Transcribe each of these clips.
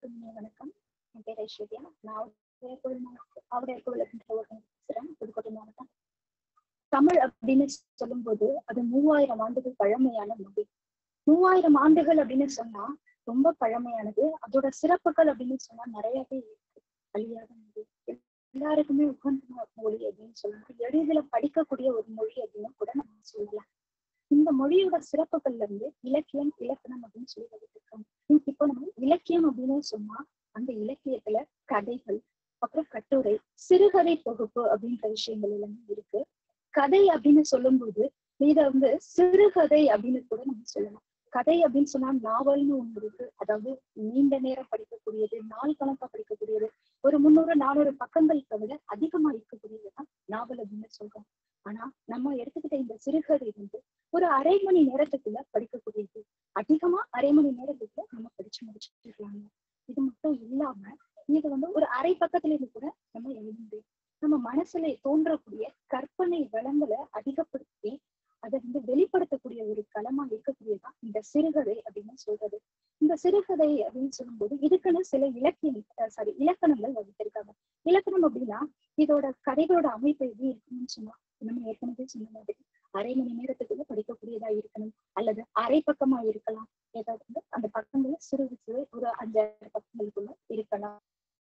அனைவருக்கும் வணக்கம் என் பேர் ஐஸ்வர்யா நான் அவருடைய மாவட்டம் அவருடைய கோவிலுக்குன்ற ஒரு பேசுறேன் புதுக்கோட்டை மாவட்டம் தமிழ் அப்படின்னு சொல்லும்போது அது மூவாயிரம் ஆண்டுகள் பழமையான மொழி மூவாயிரம் ஆண்டுகள் அப்படின்னு சொன்னா ரொம்ப பழமையானது அதோட சிறப்புகள் அப்படின்னு சொன்னா நிறையவே இருக்கு அழியாத மொழி எல்லாருக்குமே உகந்த மொழி அப்படின்னு சொல்லலாம் எளிதில் படிக்கக்கூடிய ஒரு மொழி அப்படின்னு கூட நம்ம சொல்லலாம் இந்த மொழியோட சிறப்புகள்ல இருந்து இலக்கியம் இலக்கணம் அப்படின்னு சொல்லி வகுத்திருக்காங்க இப்போ நம்ம இலக்கியம் அப்படின்னு சொன்னா அந்த இலக்கியத்துல கதைகள் அப்புறம் கட்டுரை சிறுகதை தொகுப்பு அப்படின்ற விஷயங்கள் எல்லாமே இருக்கு கதை அப்படின்னு சொல்லும்போது இத வந்து சிறுகதை அப்படின்னு கூட நம்ம சொல்லலாம் கதை அப்படின்னு சொன்னா நாவல்னு ஒண்ணு இருக்கு அதாவது நீண்ட நேரம் படிக்கக்கூடியது நாள் கணக்கா படிக்கக்கூடியது ஒரு முந்நூறு நானூறு பக்கங்களுக்கு விட அதிகமா இருக்கக்கூடியதுதான் நாவல் அப்படின்னு சொல்றோம் ஆனா நம்ம எடுத்துக்கிட்ட இந்த சிறுகதை வந்து ஒரு அரை மணி நேரத்துக்குள்ள படிக்கக்கூடியது அதிகமா அரை மணி நேரத்துக்குள்ள நம்ம படிச்சு முடிச்சுக்கலாங்க இது மட்டும் இல்லாம இது வந்து ஒரு அரை பக்கத்துல இருந்து கூட நம்ம எழுத முடியும் நம்ம மனசுல தோன்றக்கூடிய கற்பனை வளங்களை அதிகப்படுத்தி அதை வந்து வெளிப்படுத்தக்கூடிய ஒரு களமா இருக்கக்கூடியதான் இந்த சிறுகதை அப்படின்னு சொல்றது இந்த சிறுகதை அப்படின்னு சொல்லும்போது இதுக்குன்னு சில இலக்கிய சாரி இலக்கணங்கள் வகுத்திருக்காங்க இலக்கணம் அப்படின்னா இதோட கதைகளோட அமைப்பு எப்படி இருக்குன்னு சொன்னா நம்ம ஏற்கனவே சொன்ன மாதிரி அரை மணி நேரத்துக்குள்ள படிக்கக்கூடியதா இருக்கணும் அல்லது அரை பக்கமா இருக்கலாம் ஏதாவது வந்து அந்த பக்கங்களை சிறு சிறு ஒரு அஞ்சாறு பக்கங்களுக்குள்ள இருக்கலாம்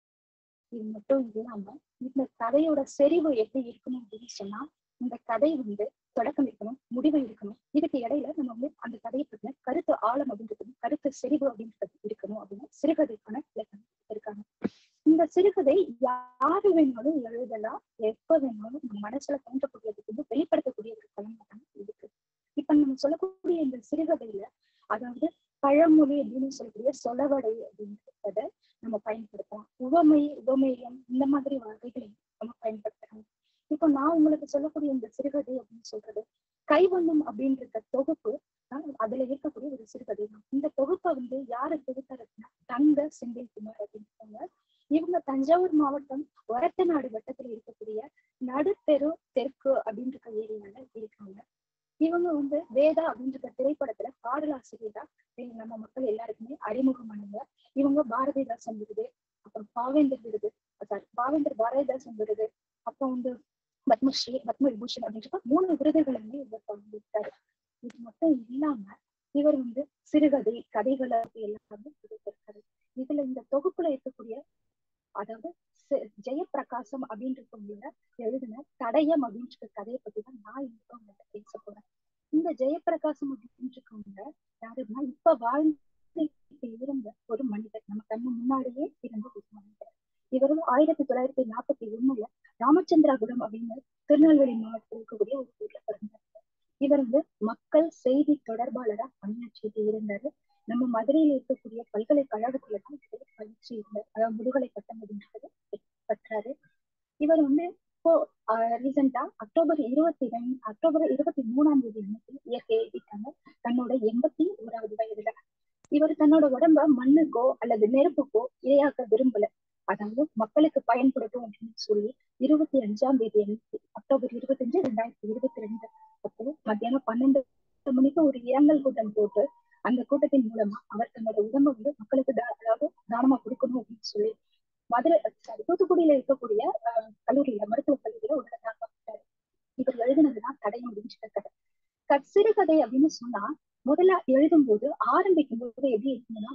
இது மட்டும் இல்லாம இந்த கதையோட செறிவு எப்படி இருக்கணும் அப்படின்னு சொன்னா இந்த கதை வந்து தொடக்கம் இருக்கணும் முடிவு இருக்கணும் இதுக்கு இடையில நம்ம வந்து அந்த கதையை பத்தின கருத்து ஆழம் அப்படின்றது கருத்து செறிவு அப்படின்றது இருக்கணும் அப்படின்னு சிறுகதைக்கான இலக்கணம் இருக்காங்க இந்த சிறுகதை யாரு வேணாலும் எழுதலாம் எப்ப வேணாலும் நம்ம மனசுல தோன்றக்கூடியதுக்கு வந்து வெளிப்படுத்தக்கூடிய ஒரு களம் தான் இருக்கு இப்ப நம்ம சொல்லக்கூடிய இந்த சிறுகதையில அதாவது பழமொழி அப்படின்னு சொல்லக்கூடிய சொலவடை அப்படின்றத நம்ம பயன்படுத்தலாம் உவமை உவமேயம் இந்த மாதிரி வகைகளை நம்ம பயன்படுத்தலாம் இப்போ நான் உங்களுக்கு சொல்லக்கூடிய இந்த சிறுகதை அப்படின்னு சொல்றது கைவண்ணம் அப்படின்ற தொகுப்பு அதுல இருக்கக்கூடிய ஒரு சிறுகதை தான் இந்த தொகுப்பை வந்து யாரு தொகுத்தாருன்னா தங்க செந்தில்குமார் அப்படின்றாங்க இவங்க தஞ்சாவூர் மாவட்டம் ஒரத்தநாடு வட்டத்துல இருக்கக்கூடிய நடுத்தெரு தெற்கு அப்படின்ற ஏரியால இருக்காங்க இவங்க வந்து வேதா அப்படின்ற திரைப்படத்துல பாடலாசிரியரா நம்ம மக்கள் எல்லாருக்குமே அறிமுகமானவங்க இவங்க பாரதிதாசன் விருது அப்புறம் பாவேந்தர் விருது சாரி பாவேந்தர் பாரதிதாசன் விருது அப்புறம் வந்து பத்மஸ்ரீ பத்ம விபூஷன் அப்படின்ற மூணு விருதுகளுமே இவர் பங்கிட்டாரு இது மட்டும் இல்லாம இவர் வந்து சிறுகதை கதைகளை எல்லாமே கொடுத்திருக்காரு இதுல இந்த தொகுப்புல இருக்கக்கூடிய அதாவது ஜெயப்பிரகாசம் அப்படின்றவங்கள எழுதின தடயம் அப்படின்ற கதையை பத்தி தான் நான் இன்னைக்கு உங்கள்கிட்ட பேச போறேன் இந்த ஜெயப்பிரகாசம் அப்படின்றவங்க யாருன்னா இப்ப வாழ்ந்து இருந்த ஒரு மனிதர் நம்ம கண்ணு முன்னாடியே இருந்த ஒரு மனிதர் இவர் ஆயிரத்தி தொள்ளாயிரத்தி நாற்பத்தி ஒண்ணுல ராமச்சந்திராபுரம் அப்படின்னு திருநெல்வேலி மாவட்டத்தில் இருக்கக்கூடிய ஒரு ஊர்ல பிறந்தார் இவர் வந்து மக்கள் செய்தி தொடர்பாளரா பணியாற்றிட்டு இருந்தாரு நம்ம மதுரையில் இருக்கக்கூடிய பல்கலைக்கழகத்துல தான் பயிற்சி இருந்தார் அதாவது முதுகலை பட்டம் அப்படின்றது பெற்றாரு இவர் வந்து இப்போ ரீசெண்டா அக்டோபர் இருபத்தி ரெண்டு அக்டோபர் இருபத்தி மூணாம் தேதி அன்னைக்கு இயற்கை எழுதிட்டாங்க தன்னோட எண்பத்தி ஓராவது வயதுல இவர் தன்னோட உடம்ப மண்ணுக்கோ அல்லது நெருப்புக்கோ இரையாக்க விரும்பல அதாவது மக்களுக்கு பயன்படுத்தும் அப்படின்னு சொல்லி இருபத்தி அஞ்சாம் தேதி அன்னைக்கு அக்டோபர் இருபத்தி அஞ்சு ரெண்டாயிரத்தி இருபத்தி ரெண்டு அப்போ மத்தியானம் பன்னெண்டு மணிக்கு ஒரு இரங்கல் கூட்டம் போட்டு அந்த கூட்டத்தின் மூலமா அவர் தன்னோட உடம்ப வந்து மக்களுக்கு அதாவது தானமா கொடுக்கணும் அப்படின்னு சொல்லி மதுரை சாரி தூத்துக்குடியில இருக்கக்கூடிய கல்லூரியில மருத்துவ கல்லூரியில உடனே தாக்கப்பட்டாரு இவர் எழுதினதுதான் தடை முடிஞ்ச கதை சிறுகதை அப்படின்னு சொன்னா முதல்ல எழுதும் போது ஆரம்பிக்கும் போது எப்படி இருக்குன்னா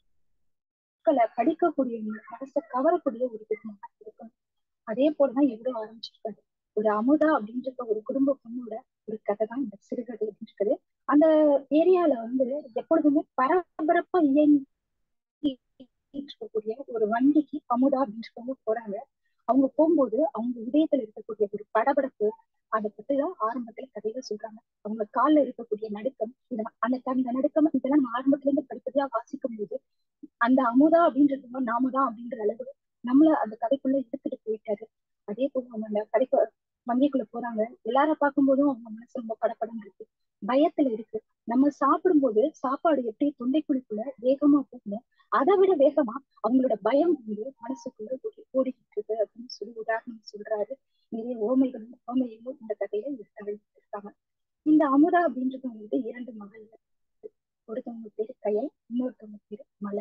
மக்களை படிக்கக்கூடிய மனசை கவரக்கூடிய ஒரு புத்தகமா இருக்கும் அதே போலதான் இவரும் ஆரம்பிச்சிருக்காரு ஒரு அமுதா அப்படின்ற ஒரு குடும்ப பொண்ணோட ஒரு கதை தான் இந்த சிறுகதை அப்படின்றது அந்த ஏரியால வந்து எப்பொழுதுமே பரபரப்பா இயங்கி இருக்கக்கூடிய ஒரு வண்டிக்கு அமுதா அப்படின்றவங்க போறாங்க அவங்க போகும்போது அவங்க இதயத்துல இருக்கக்கூடிய ஒரு படபடப்பு அதை பத்தி தான் ஆரம்பத்துல கதைகள் சொல்றாங்க அவங்க காலில் இருக்கக்கூடிய நடுக்கம் இதெல்லாம் அந்த அந்த நடுக்கம் இதெல்லாம் நம்ம ஆரம்பத்துல இருந்து படிப்படியா வாசிக்கும் போது அந்த அமுதா அப்படின்றது நாம தான் அப்படின்ற அளவு நம்மள அந்த கதைக்குள்ள எடுத்துட்டு போயிட்டாரு அதே போல அவங்க அந்த கடைக்கு வங்கிக்குள்ள போறாங்க எல்லார பார்க்கும்போதும் அவங்க மனசு ரொம்ப படப்படம் இருக்கு பயத்துல இருக்கு நம்ம சாப்பிடும்போது சாப்பாடு எப்படி தொண்டைக்குழிக்குள்ள வேகமா போகணும் அதை விட வேகமா அவங்களோட பயம் வந்து மனசுக்குள்ள ஓடிக்கிட்டு இருக்கு அப்படின்னு சொல்லி உதாரணம் சொல்றாரு நிறைய ஓமைகளும் ஓமைகளும் இந்த கதையில இருக்காங்க இந்த அமுதா அப்படின்றது வந்து இரண்டு மகள் ஒருத்தவங்க பேரு கயல் இன்னொருத்தவங்க பேரு மலர்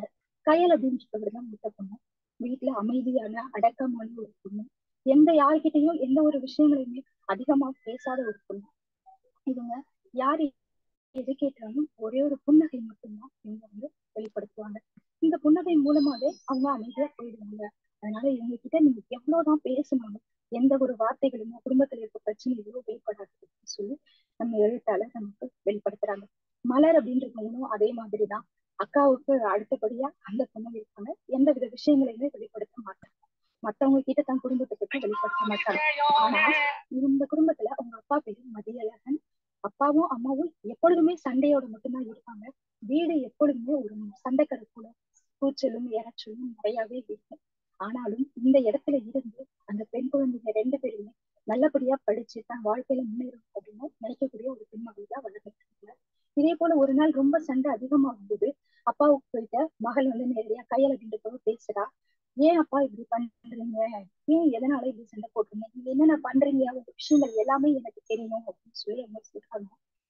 கையல் அப்படின்றவர் தான் மூத்த பொண்ணு வீட்டுல அமைதியான அடக்கமான ஒரு பொண்ணு எந்த யார்கிட்டயும் எந்த ஒரு விஷயங்களையுமே அதிகமா பேசாத ஒரு பொண்ணு இவங்க யாரு எது கேட்டாலும் ஒரே ஒரு புன்னகை மட்டும்தான் இவங்க வந்து வெளிப்படுத்துவாங்க இந்த புன்னகை மூலமாவே அவங்க அமைதியா போயிடுவாங்க அதனால இவங்க கிட்ட நீங்க எவ்வளவுதான் பேசினாலும் எந்த ஒரு வார்த்தைகளுமோ குடும்பத்துல இருக்க பிரச்சனைகளோ வெளிப்படாது அப்படின்னு சொல்லி நம்ம எழுத்தால நமக்கு வெளிப்படுத்துறாங்க மலர் அப்படின்றவங்களும் அதே மாதிரிதான் அக்காவுக்கு அடுத்தபடியா அந்த பொண்ணு இருப்பாங்க எந்த வித விஷயங்களையுமே வெளிப்படுத்த மாட்டாங்க மத்தவங்க கிட்ட தன் குடும்பத்தை பத்தி வெளிப்படுத்த மாட்டாங்க ஆனா இந்த குடும்பத்துல அவங்க அப்பா பேரு மதியழகன் அப்பாவும் அம்மாவும் எப்பொழுதுமே சண்டையோட மட்டும்தான் இருப்பாங்க வீடு எப்பொழுதுமே ஒரு சண்டைக்கடை போல கூச்சலும் இறைச்சலும் நிறையவே இருக்கும் ஆனாலும் இந்த இடத்துல இருந்து அந்த பெண் குழந்தைங்க ரெண்டு பேருமே நல்லபடியா படிச்சு தன் வாழ்க்கையில முன்னேறும் அப்படின்னு நினைக்கக்கூடிய ஒரு பெண் மகள் தான் வளர்ந்துட்டு இருக்காங்க இதே போல ஒரு நாள் ரொம்ப சண்டை அதிகமாகும் போது அப்பாவுக்கு போயிட்ட மகள் வந்து நேரடியா கையால் அப்படின்றத பேசுறா ஏன் அப்பா இப்படி பண்றீங்க ஏன் எதனால இப்படி சண்டை போடுறீங்க நீங்க என்னென்ன பண்றீங்க உங்க விஷயங்கள் எல்லாமே எனக்கு தெரியணும் அப்படின்னு சொல்லி அவங்க சொல்றாங்க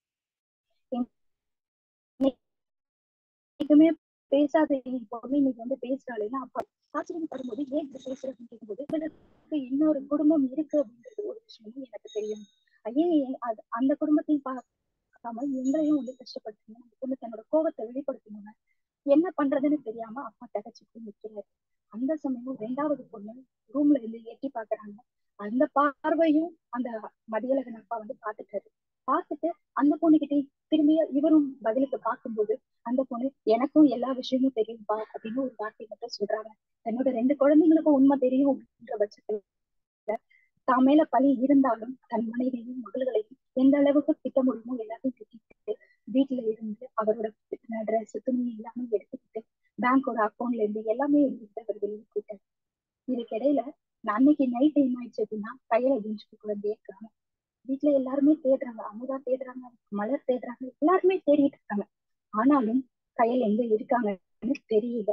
எதுவுமே பேசாத பொண்ணு இன்னைக்கு வந்து பேசுறாளேன்னா அப்பா ஆச்சரியப்படும்போது ஏன் இப்படி பேசுற அப்படின்னு கேட்கும்போது இவனுக்கு இன்னொரு குடும்பம் இருக்கு அப்படின்றது ஒரு விஷயமும் எனக்கு தெரியும் ஏன் அது அந்த குடும்பத்தையும் பார்க்காம எங்களையும் வந்து கஷ்டப்படுத்துங்க அந்த பொண்ணு தன்னோட கோபத்தை வெளிப்படுத்தணுங்க என்ன பண்றதுன்னு தெரியாம அப்பா தகச்சிட்டு நிக்கிறாரு அந்த சமயம் ரெண்டாவது பொண்ணு ரூம்ல இருந்து எட்டி பாக்குறாங்க அந்த பார்வையும் அந்த மதியழகன் அப்பா வந்து பாத்துட்டாரு பார்த்துட்டு அந்த பொண்ணுகிட்ட திரும்பி இவரும் பதிலுக்கு பார்க்கும்போது அந்த பொண்ணு எனக்கும் எல்லா விஷயமும் தெரியும்பா அப்படின்னு ஒரு வார்த்தை மட்டும் சொல்றாங்க தன்னோட ரெண்டு குழந்தைங்களுக்கும் உண்மை தெரியும் அப்படின்ற பட்சத்துல தான் மேல பழி இருந்தாலும் தன் மனைவியும் மகள்களையும் எந்த அளவுக்கு திட்ட முடியுமோ எல்லாத்தையும் திட்டிட்டு வீட்டுல இருந்து அவரோட ட்ரெஸ் துணி எல்லாமே எடுத்துக்கிட்டு பேங்கோட அக்கௌண்ட்ல இருந்து எல்லாமே எடுத்துக்கிட்டு அவர் வெளியே போயிட்டாரு இதுக்கிடையில நான் அன்னைக்கு நைட் டைம் ஆயிடுச்சு அப்படின்னா கையில பெஞ்சுக்கு குழந்தைய இருக்காங்க வீட்டுல எல்லாருமே தேடுறாங்க அமுதா தேடுறாங்க மலர் தேடுறாங்க எல்லாருமே தேடிட்டு இருக்காங்க ஆனாலும் கையில் எங்க இருக்காங்கன்னு தெரியல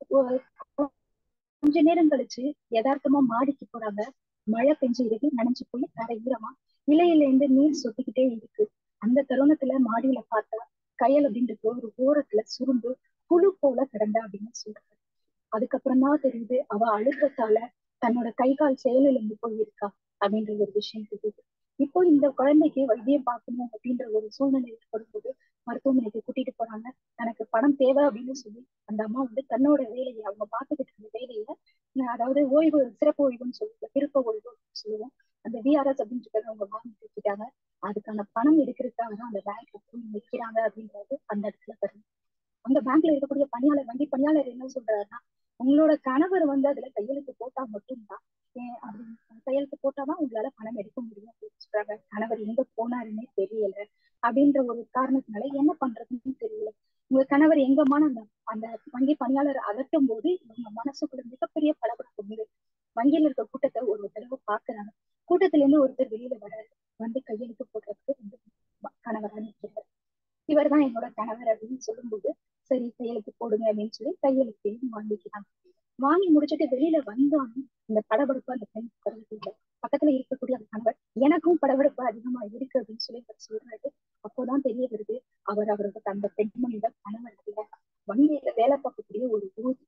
கொஞ்ச நேரம் கழிச்சு யதார்த்தமா மாடிக்கு போறாங்க மழை பெஞ்சு இருக்கு நனைஞ்சு போய் தர ஈரமா இலையில இருந்து நீர் சொட்டிக்கிட்டே இருக்கு அந்த தருணத்துல மாடியில பார்த்தா கையல் அப்படின்றது ஒரு ஓரத்துல சுருண்டு புழு போல கிடந்தா அப்படின்னு சொல்றாரு அதுக்கப்புறம் தான் தெரியுது அவ அழுகத்தால தன்னோட கை கால் செயலிழந்து போயிருக்கா அப்படின்ற ஒரு விஷயம் தெரியுது இப்போ இந்த குழந்தைக்கு வைத்தியம் பார்க்கணும் அப்படின்ற ஒரு சூழ்நிலை ஏற்படும்போது மருத்துவமனைக்கு கூட்டிட்டு போறாங்க எனக்கு பணம் தேவை அப்படின்னு சொல்லி அந்த அம்மா வந்து தன்னோட வேலையை அவங்க பார்த்துக்கிட்டு இருந்த வேலையில அதாவது ஓய்வு சிறப்பு ஓய்வுன்னு சொல்லுவோம் விருப்ப ஓய்வு சொல்லுவோம் அந்த விஆர்எஸ் அப்படின்றத அவங்க வாங்கி வச்சுட்டாங்க அதுக்கான பணம் எடுக்கிறதுக்காக தான் அந்த பேங்க்ல போய் நிற்கிறாங்க அப்படின்றது அந்த இடத்துல வருது அந்த பேங்க்ல இருக்கக்கூடிய பணியாளர் வங்கி பணியாளர் என்ன சொல்றாருன்னா உங்களோட கணவர் வந்து அதுல கையெழுத்து போட்டா மட்டும்தான் அப்படின்னு கையெழுத்து போட்டாதான் உங்களால பணம் எடுக்க முடியும் அப்படின்னு சொல்றாங்க கணவர் எங்க போனாருன்னே தெரியல அப்படின்ற ஒரு காரணத்தினால என்ன பண்றதுன்னு தெரியல உங்க கணவர் எங்கமான அந்த அந்த வங்கி பணியாளர் அகற்றும் போது இவங்க மனசுக்குள்ள மிகப்பெரிய படபடப்பு வந்து வங்கியில இருக்க கூட்டத்தை ஒரு தடவை பாக்குறாங்க கூட்டத்துல இருந்து ஒருத்தர் வெளியில வராரு வந்து கையெழுத்து போடுறதுக்கு வந்து கணவரா நிற்கிறார் இவர் தான் என்னோட கணவர் அப்படின்னு சொல்லும்போது சரி கையெழுத்து போடுங்க அப்படின்னு சொல்லி கையெழுத்தையும் வாங்கிக்கிறாங்க வாங்கி முடிச்சுட்டு வெளியில வந்தாலும் இந்த படபடப்பு அந்த பெண் குறையல பக்கத்துல இருக்கக்கூடிய அந்த கணவர் எனக்கும் படபடப்பு அதிகமா இருக்கு அப்படின்னு சொல்லி அவர் சொல்றாரு அப்போதான் தெரிய வருது அவர் அவரோட அந்த பெண்மணியோட கணவர் இல்ல வங்கியில வேலை பார்க்கக்கூடிய ஒரு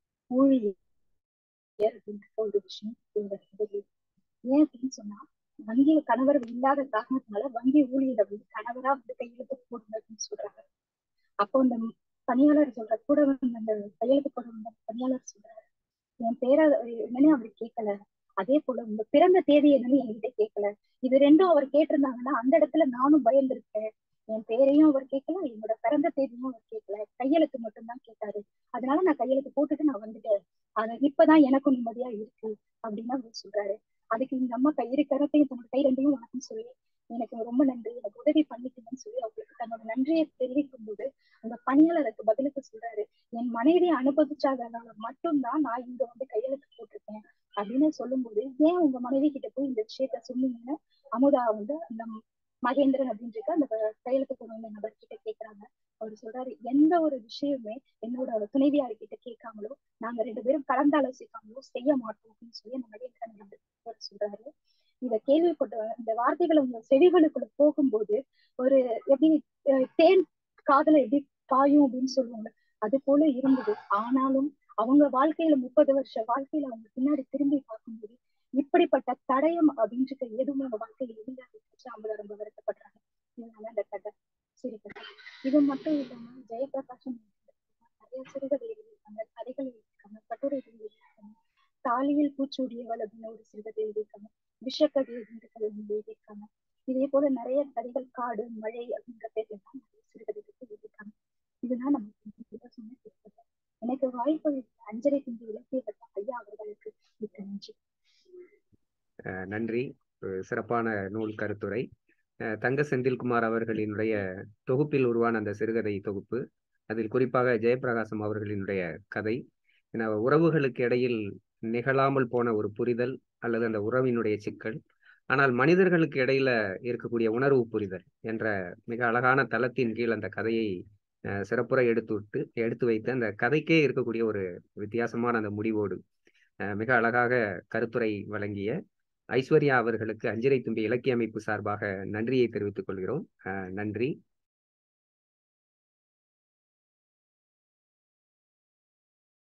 ஊழியர் அப்படின்ற ஒரு விஷயம் ஏன் அப்படின்னு சொன்னா வங்கியில கணவர் இல்லாத காரணத்தினால வங்கி ஊழியர் அப்படின்னு கணவரா வந்து கையெழுத்து போடுங்க அப்படின்னு சொல்றாங்க அப்போ அந்த பணியாளர் சொல்ற கூட வந்து அந்த கையெழுத்து போட வந்த பணியாளர் சொல்றாரு என் பேரை என்னன்னு அவர் கேட்கல அதே போல உங்க பிறந்த தேதி என்னன்னு என்கிட்ட கேட்கல இது ரெண்டும் அவர் கேட்டிருந்தாங்கன்னா அந்த இடத்துல நானும் பயந்திருக்கேன் என் பேரையும் அவர் கேட்கல என்னோட பிறந்த தேதியும் அவர் கேட்கல கையெழுத்து மட்டும்தான் கேட்டாரு அதனால நான் கையெழுத்து போட்டுட்டு நான் வந்துட்டேன் ஆனா இப்பதான் எனக்கும் நிம்மதியா இருக்கு அப்படின்னு அவர் சொல்றாரு அதுக்கு இந்த அம்மா கை கரத்தையும் தன்னோட கை ரெண்டையும் வணக்கம் சொல்லி எனக்கு ரொம்ப நன்றி எனக்கு உதவி பண்ணிட்டீங்கன்னு சொல்லி அவங்களுக்கு தன்னோட நன்றியை தெரிவிக்கும் போது அந்த பணியாளருக்கு பதிலுக்கு சொல்றாரு என் மனைவி அனுபவிச்சாதனால மட்டும்தான் நான் இங்க வந்து கையெழுத்து போட்டிருக்கேன் அப்படின்னு சொல்லும்போது ஏன் உங்க மனைவி கிட்ட போய் இந்த விஷயத்த சொன்னீங்கன்னு அமுதா வந்து அந்த மகேந்திரன் அப்படின்ட்டு அந்த கையெழுத்து கொண்டு வந்த நபர் கிட்ட கேக்குறாங்க அவர் சொல்றாரு எந்த ஒரு விஷயமே என்னோட துணைவியார் கிட்ட கேட்காமலோ நாங்க ரெண்டு பேரும் கலந்து ஆலோசிக்காமலோ செய்ய மாட்டோம் அப்படின்னு சொல்லி அந்த மகேந்திரன் சொல்றாரு இத கேள்விப்பட்ட இந்த வார்த்தைகள் உங்க செவிகளுக்குள்ள போகும்போது ஒரு எப்படி தேன் காதல எப்படி பாயும் அப்படின்னு சொல்லுவாங்க அது போல இருந்தது ஆனாலும் அவங்க வாழ்க்கையில முப்பது வருஷ வாழ்க்கையில அவங்க பின்னாடி திரும்பி பார்க்கும்போது இப்படிப்பட்ட தடயம் அப்படின்றது எதுவுமே அவங்க வாழ்க்கையில இல்லாத வச்சு அவங்க ரொம்ப வருத்தப்படுறாங்க இதனால அந்த கதை சிறுகதை இது மட்டும் இல்லாம ஜெயபிரகாஷம் நிறைய சிறுகதை எழுதியிருக்காங்க கதைகள் எழுதியிருக்காங்க கட்டுரைகள் எழுதியிருக்காங்க தாலியில் பூச்சூடியவள் அப்படின்னு ஒரு சிறுகதை எழுதியிருக்காங்க விஷக்கதை அப்படின்ற கதை எழுதியிருக்காங்க இதே போல நிறைய கதைகள் காடு மழை அப்படின்ற பேர்ல தான் நிறைய சிறுகதைகள் எழுதியிருக்காங்க இதுதான் நம்ம சொன்ன சிறுகதை எனக்கு வாய்ப்பு அஞ்சரை திண்டு இலக்கியப்பட்ட ஐயா அவர்களுக்கு மிக்க நன்றி நன்றி சிறப்பான நூல் கருத்துரை தங்க செந்தில்குமார் அவர்களினுடைய தொகுப்பில் உருவான அந்த சிறுகதை தொகுப்பு அதில் குறிப்பாக ஜெயபிரகாசம் அவர்களினுடைய கதை உறவுகளுக்கு இடையில் நிகழாமல் போன ஒரு புரிதல் அல்லது அந்த உறவினுடைய சிக்கல் ஆனால் மனிதர்களுக்கு இடையில இருக்கக்கூடிய உணர்வு புரிதல் என்ற மிக அழகான தளத்தின் கீழ் அந்த கதையை சிறப்புற எடுத்து விட்டு எடுத்து வைத்து அந்த கதைக்கே இருக்கக்கூடிய ஒரு வித்தியாசமான அந்த முடிவோடு மிக அழகாக கருத்துரை வழங்கிய ஐஸ்வர்யா அவர்களுக்கு அஞ்சிரை தும்பி இலக்கிய அமைப்பு சார்பாக நன்றியை தெரிவித்துக் கொள்கிறோம் நன்றி